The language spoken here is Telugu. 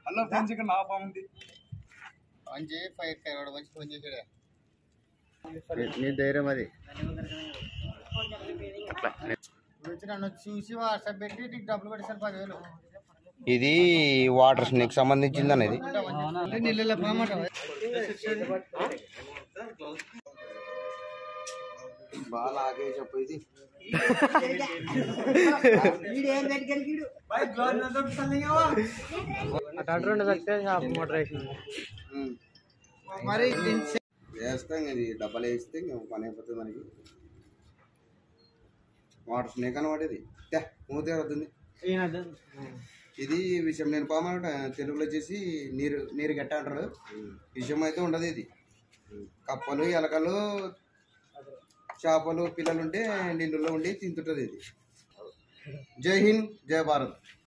హలో ఫ్రెండ్స్ ఇక్కడ నా ఫామ్ ఉంది మంచి ఫైవ్ వాడు మంచి ఫోన్ చేసాడే నీ ధైర్యం అది వచ్చి నన్ను చూసి వాట్సాప్ పెట్టి నీకు డబ్బులు కొట్టేసాను పదివేలు ఇది వాటర్ స్నేక్ సంబంధించింది అనేది అంటే నీళ్ళలో పామాట బాగా ఆగే చెప్పు ఇది మరి వేస్తాం ఇది డబ్బాలు వేస్తే ఇంకా పని అయిపోతుంది మనకి వాటర్ స్నేక్ అనమాట ఇది మూతే అవుతుంది ఇది విషయం నేను పామాట తెలుగులో వచ్చేసి నీరు నీరు గట్ట అంటారు విషయం అయితే ఉండదు ఇది కప్పలు ఎలకలు చేపలు పిల్లలు ఉంటే నీళ్ళలో ఉండి తింటుంటుంది ఇది జై హింద్ జై భారత్